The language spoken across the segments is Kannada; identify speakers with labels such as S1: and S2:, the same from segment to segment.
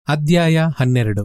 S1: ಅಧ್ಯಾಯ ಹನ್ನೆರಡು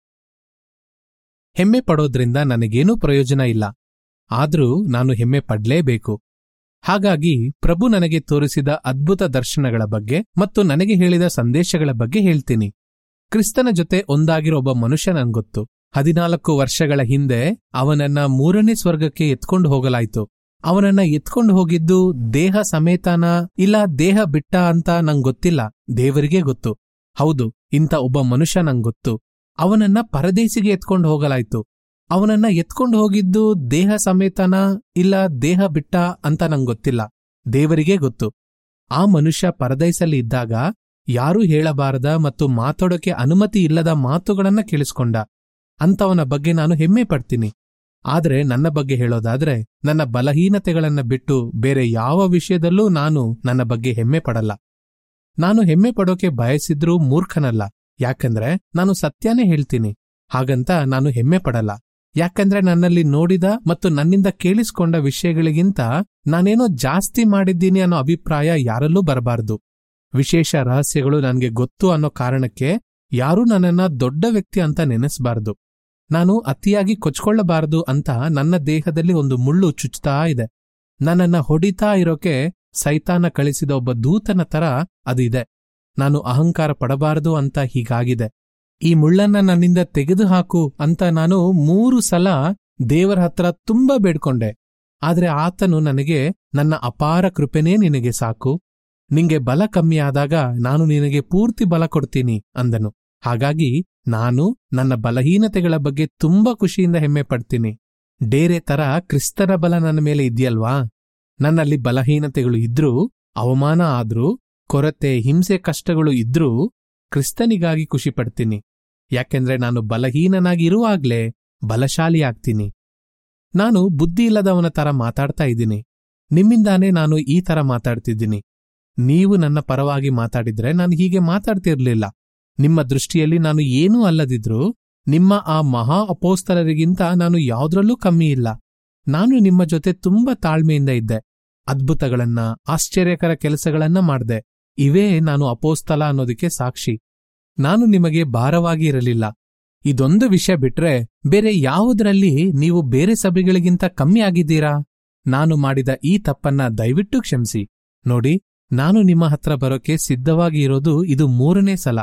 S1: ಹೆಮ್ಮೆ ಪಡೋದ್ರಿಂದ ನನಗೇನೂ ಪ್ರಯೋಜನ ಇಲ್ಲ ಆದರೂ ನಾನು ಹೆಮ್ಮೆ ಪಡ್ಲೇಬೇಕು ಹಾಗಾಗಿ ಪ್ರಭು ನನಗೆ ತೋರಿಸಿದ ಅದ್ಭುತ ದರ್ಶನಗಳ ಬಗ್ಗೆ ಮತ್ತು ನನಗೆ ಹೇಳಿದ ಸಂದೇಶಗಳ ಬಗ್ಗೆ ಹೇಳ್ತೀನಿ ಕ್ರಿಸ್ತನ ಜೊತೆ ಒಂದಾಗಿರೋ ಒಬ್ಬ ಮನುಷ್ಯ ನಂಗೊತ್ತು ಹದಿನಾಲ್ಕು ವರ್ಷಗಳ ಹಿಂದೆ ಅವನನ್ನ ಮೂರನೇ ಸ್ವರ್ಗಕ್ಕೆ ಎತ್ಕೊಂಡು ಹೋಗಲಾಯ್ತು ಅವನನ್ನ ಎತ್ಕೊಂಡು ಹೋಗಿದ್ದು ದೇಹ ಸಮೇತನ ಇಲ್ಲ ದೇಹ ಬಿಟ್ಟ ಅಂತ ನಂಗೊತ್ತಿಲ್ಲ ದೇವರಿಗೆ ಗೊತ್ತು ಹೌದು ಇಂಥ ಒಬ್ಬ ಮನುಷ್ಯ ನಂಗೊತ್ತು ಅವನನ್ನ ಪರದೇಶಿಗೆ ಎತ್ಕೊಂಡು ಹೋಗಲಾಯ್ತು ಅವನನ್ನ ಎತ್ಕೊಂಡು ಹೋಗಿದ್ದು ದೇಹ ಸಮೇತನ ಇಲ್ಲ ದೇಹ ಬಿಟ್ಟ ಅಂತ ನಂಗೊತ್ತಿಲ್ಲ ದೇವರಿಗೆ ಗೊತ್ತು ಆ ಮನುಷ್ಯ ಪರದೈಸಲ್ಲಿ ಇದ್ದಾಗ ಯಾರೂ ಹೇಳಬಾರದ ಮತ್ತು ಮಾತಾಡೋಕೆ ಅನುಮತಿ ಇಲ್ಲದ ಮಾತುಗಳನ್ನ ಕೇಳಿಸ್ಕೊಂಡ ಅಂತವನ ಬಗ್ಗೆ ನಾನು ಹೆಮ್ಮೆ ಪಡ್ತೀನಿ ಆದ್ರೆ ನನ್ನ ಬಗ್ಗೆ ಹೇಳೋದಾದ್ರೆ ನನ್ನ ಬಲಹೀನತೆಗಳನ್ನ ಬಿಟ್ಟು ಬೇರೆ ಯಾವ ವಿಷಯದಲ್ಲೂ ನಾನು ನನ್ನ ಬಗ್ಗೆ ಹೆಮ್ಮೆ ಪಡಲ್ಲ ನಾನು ಹೆಮ್ಮೆ ಪಡೋಕೆ ಬಯಸಿದ್ರೂ ಮೂರ್ಖನಲ್ಲ ಯಾಕಂದ್ರೆ ನಾನು ಸತ್ಯನೇ ಹೇಳ್ತೀನಿ ಹಾಗಂತ ನಾನು ಹೆಮ್ಮೆ ಪಡಲ್ಲ ಯಾಕಂದ್ರೆ ನನ್ನಲ್ಲಿ ನೋಡಿದ ಮತ್ತು ನನ್ನಿಂದ ಕೇಳಿಸ್ಕೊಂಡ ವಿಷಯಗಳಿಗಿಂತ ನಾನೇನೋ ಜಾಸ್ತಿ ಮಾಡಿದ್ದೀನಿ ಅನ್ನೋ ಅಭಿಪ್ರಾಯ ಯಾರಲ್ಲೂ ಬರಬಾರದು ವಿಶೇಷ ರಹಸ್ಯಗಳು ನನಗೆ ಗೊತ್ತು ಅನ್ನೋ ಕಾರಣಕ್ಕೆ ಯಾರೂ ನನ್ನನ್ನ ದೊಡ್ಡ ವ್ಯಕ್ತಿ ಅಂತ ನೆನೆಸಬಾರದು ನಾನು ಅತಿಯಾಗಿ ಕೊಚ್ಕೊಳ್ಳಬಾರದು ಅಂತ ನನ್ನ ದೇಹದಲ್ಲಿ ಒಂದು ಮುಳ್ಳು ಚುಚ್ತಾ ಇದೆ ನನ್ನನ್ನ ಹೊಡಿತಾ ಇರೋಕೆ ಸೈತಾನ ಕಳಿಸಿದ ಒಬ್ಬ ದೂತನ ತರ ಅದು ಇದೆ ನಾನು ಅಹಂಕಾರ ಪಡಬಾರದು ಅಂತ ಹೀಗಾಗಿದೆ ಈ ಮುಳ್ಳನ್ನ ನನ್ನಿಂದ ತೆಗೆದುಹಾಕು ಅಂತ ನಾನು ಮೂರು ಸಲ ದೇವರ ಹತ್ರ ತುಂಬಾ ಬೇಡ್ಕೊಂಡೆ ಆದ್ರೆ ಆತನು ನನಗೆ ನನ್ನ ಅಪಾರ ಕೃಪೆನೇ ನಿನಗೆ ಸಾಕು ನಿಂಗೆ ಬಲ ಕಮ್ಮಿ ಆದಾಗ ನಾನು ನಿನಗೆ ಪೂರ್ತಿ ಬಲ ಕೊಡ್ತೀನಿ ಅಂದನು ಹಾಗಾಗಿ ನಾನು ನನ್ನ ಬಲಹೀನತೆಗಳ ಬಗ್ಗೆ ತುಂಬಾ ಖುಷಿಯಿಂದ ಹೆಮ್ಮೆ ಪಡ್ತೀನಿ ಡೇರೆ ತರ ಕ್ರಿಸ್ತನ ಬಲ ನನ್ನ ಮೇಲೆ ಇದೆಯಲ್ವಾ ನನ್ನಲ್ಲಿ ಬಲಹೀನತೆಗಳು ಇದ್ರೂ ಅವಮಾನ ಆದ್ರೂ ಕೊರತೆ ಹಿಂಸೆ ಕಷ್ಟಗಳು ಇದ್ರೂ ಕ್ರಿಸ್ತನಿಗಾಗಿ ಖುಷಿ ಪಡ್ತೀನಿ ಯಾಕೆಂದ್ರೆ ನಾನು ಬಲಹೀನನಾಗಿ ಇರುವಾಗ್ಲೇ ಬಲಶಾಲಿ ಆಗ್ತೀನಿ ನಾನು ಬುದ್ಧಿ ಇಲ್ಲದವನ ತರ ಮಾತಾಡ್ತಾ ಇದ್ದೀನಿ ನಿಮ್ಮಿಂದಾನೇ ನಾನು ಈ ತರ ಮಾತಾಡ್ತಿದ್ದೀನಿ ನೀವು ನನ್ನ ಪರವಾಗಿ ಮಾತಾಡಿದ್ರೆ ನಾನು ಹೀಗೆ ಮಾತಾಡ್ತಿರ್ಲಿಲ್ಲ ನಿಮ್ಮ ದೃಷ್ಟಿಯಲ್ಲಿ ನಾನು ಏನೂ ಅಲ್ಲದಿದ್ರೂ ನಿಮ್ಮ ಆ ಮಹಾ ಅಪೋಸ್ತಲರಿಗಿಂತ ನಾನು ಯಾವುದ್ರಲ್ಲೂ ಕಮ್ಮಿ ಇಲ್ಲ ನಾನು ನಿಮ್ಮ ಜೊತೆ ತುಂಬಾ ತಾಳ್ಮೆಯಿಂದ ಇದ್ದೆ ಅದ್ಭುತಗಳನ್ನ ಆಶ್ಚರ್ಯಕರ ಕೆಲಸಗಳನ್ನ ಮಾಡ್ದೆ ಇವೇ ನಾನು ಅಪೋಸ್ತಲ ಅನ್ನೋದಕ್ಕೆ ಸಾಕ್ಷಿ ನಾನು ನಿಮಗೆ ಭಾರವಾಗಿ ಇರಲಿಲ್ಲ ಇದೊಂದು ವಿಷಯ ಬಿಟ್ರೆ ಬೇರೆ ಯಾವುದರಲ್ಲಿ ನೀವು ಬೇರೆ ಸಭೆಗಳಿಗಿಂತ ಕಮ್ಮಿ ಆಗಿದ್ದೀರಾ ನಾನು ಮಾಡಿದ ಈ ತಪ್ಪನ್ನ ದಯವಿಟ್ಟು ಕ್ಷಮಿಸಿ ನೋಡಿ ನಾನು ನಿಮ್ಮ ಹತ್ರ ಬರೋಕೆ ಸಿದ್ಧವಾಗಿ ಇರೋದು ಇದು ಮೂರನೇ ಸಲ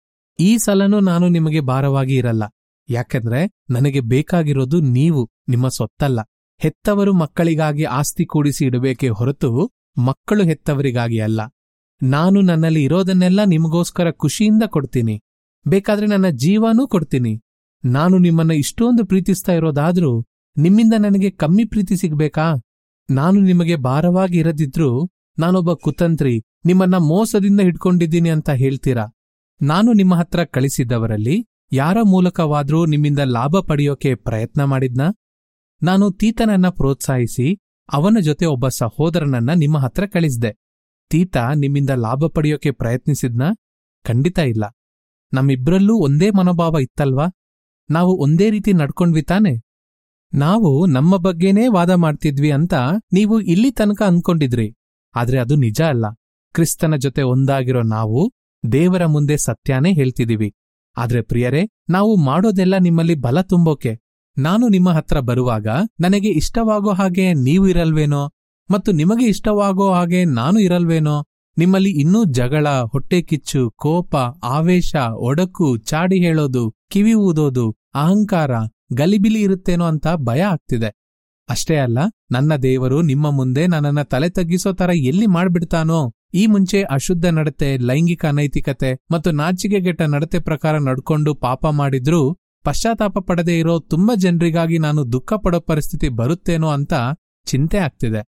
S1: ಈ ಸಲನೂ ನಾನು ನಿಮಗೆ ಭಾರವಾಗಿ ಇರಲ್ಲ ಯಾಕಂದ್ರೆ ನನಗೆ ಬೇಕಾಗಿರೋದು ನೀವು ನಿಮ್ಮ ಸೊತ್ತಲ್ಲ ಹೆತ್ತವರು ಮಕ್ಕಳಿಗಾಗಿ ಆಸ್ತಿ ಕೂಡಿಸಿ ಇಡಬೇಕೇ ಹೊರತು ಮಕ್ಕಳು ಹೆತ್ತವರಿಗಾಗಿ ಅಲ್ಲ ನಾನು ನನ್ನಲ್ಲಿ ಇರೋದನ್ನೆಲ್ಲ ನಿಮಗೋಸ್ಕರ ಖುಷಿಯಿಂದ ಕೊಡ್ತೀನಿ ಬೇಕಾದ್ರೆ ನನ್ನ ಜೀವನೂ ಕೊಡ್ತೀನಿ ನಾನು ನಿಮ್ಮನ್ನ ಇಷ್ಟೊಂದು ಪ್ರೀತಿಸ್ತಾ ಇರೋದಾದ್ರೂ ನಿಮ್ಮಿಂದ ನನಗೆ ಕಮ್ಮಿ ಪ್ರೀತಿ ಸಿಗ್ಬೇಕಾ ನಾನು ನಿಮಗೆ ಭಾರವಾಗಿ ಇರದಿದ್ರೂ ನಾನೊಬ್ಬ ಕುತಂತ್ರಿ ನಿಮ್ಮನ್ನ ಮೋಸದಿಂದ ಹಿಡ್ಕೊಂಡಿದ್ದೀನಿ ಅಂತ ಹೇಳ್ತೀರಾ ನಾನು ನಿಮ್ಮ ಹತ್ರ ಕಳಿಸಿದ್ದವರಲ್ಲಿ ಯಾರ ಮೂಲಕವಾದ್ರೂ ನಿಮ್ಮಿಂದ ಲಾಭ ಪಡೆಯೋಕೆ ಪ್ರಯತ್ನ ಮಾಡಿದ್ನಾ ನಾನು ತೀತನನ್ನ ಪ್ರೋತ್ಸಾಹಿಸಿ ಅವನ ಜೊತೆ ಒಬ್ಬ ಸಹೋದರನನ್ನ ನಿಮ್ಮ ಹತ್ರ ಕಳಿಸ್ದೆ ತೀತ ನಿಮ್ಮಿಂದ ಲಾಭ ಪಡೆಯೋಕೆ ಪ್ರಯತ್ನಿಸಿದ್ನಾ ಖಂಡಿತ ಇಲ್ಲ ನಮ್ಮಿಬ್ರಲ್ಲೂ ಒಂದೇ ಮನೋಭಾವ ಇತ್ತಲ್ವಾ ನಾವು ಒಂದೇ ರೀತಿ ನಡ್ಕೊಂಡ್ವಿ ತಾನೆ ನಾವು ನಮ್ಮ ಬಗ್ಗೆನೇ ವಾದ ಮಾಡ್ತಿದ್ವಿ ಅಂತ ನೀವು ಇಲ್ಲಿ ತನಕ ಅನ್ಕೊಂಡಿದ್ರಿ ಆದ್ರೆ ಅದು ನಿಜ ಅಲ್ಲ ಕ್ರಿಸ್ತನ ಜೊತೆ ಒಂದಾಗಿರೋ ನಾವು ದೇವರ ಮುಂದೆ ಸತ್ಯನೇ ಹೇಳ್ತಿದೀವಿ ಆದ್ರೆ ಪ್ರಿಯರೇ ನಾವು ಮಾಡೋದೆಲ್ಲ ನಿಮ್ಮಲ್ಲಿ ಬಲ ತುಂಬೋಕೆ ನಾನು ನಿಮ್ಮ ಹತ್ರ ಬರುವಾಗ ನನಗೆ ಇಷ್ಟವಾಗೋ ಹಾಗೆ ನೀವು ಇರಲ್ವೇನೋ ಮತ್ತು ನಿಮಗೆ ಇಷ್ಟವಾಗೋ ಹಾಗೆ ನಾನು ಇರಲ್ವೇನೋ ನಿಮ್ಮಲ್ಲಿ ಇನ್ನೂ ಜಗಳ ಹೊಟ್ಟೆ ಕಿಚ್ಚು ಕೋಪ ಆವೇಶ ಒಡಕು ಚಾಡಿ ಹೇಳೋದು ಕಿವಿ ಊದೋದು ಅಹಂಕಾರ ಗಲಿಬಿಲಿ ಇರುತ್ತೇನೋ ಅಂತ ಭಯ ಆಗ್ತಿದೆ ಅಷ್ಟೇ ಅಲ್ಲ ನನ್ನ ದೇವರು ನಿಮ್ಮ ಮುಂದೆ ನನ್ನನ್ನ ತಲೆ ತಗ್ಗಿಸೋ ತರ ಎಲ್ಲಿ ಮಾಡ್ಬಿಡ್ತಾನೋ ಈ ಮುಂಚೆ ಅಶುದ್ಧ ನಡತೆ ಲೈಂಗಿಕ ಅನೈತಿಕತೆ ಮತ್ತು ನಾಚಿಕೆಗೆಟ್ಟ ನಡತೆ ಪ್ರಕಾರ ನಡ್ಕೊಂಡು ಪಾಪ ಮಾಡಿದ್ರೂ ಪಶ್ಚಾತ್ತಾಪ ಪಡದೆ ಇರೋ ತುಂಬಾ ಜನರಿಗಾಗಿ ನಾನು ದುಃಖ ಪಡೋ ಪರಿಸ್ಥಿತಿ ಬರುತ್ತೇನೋ ಅಂತ ಚಿಂತೆ ಆಗ್ತಿದೆ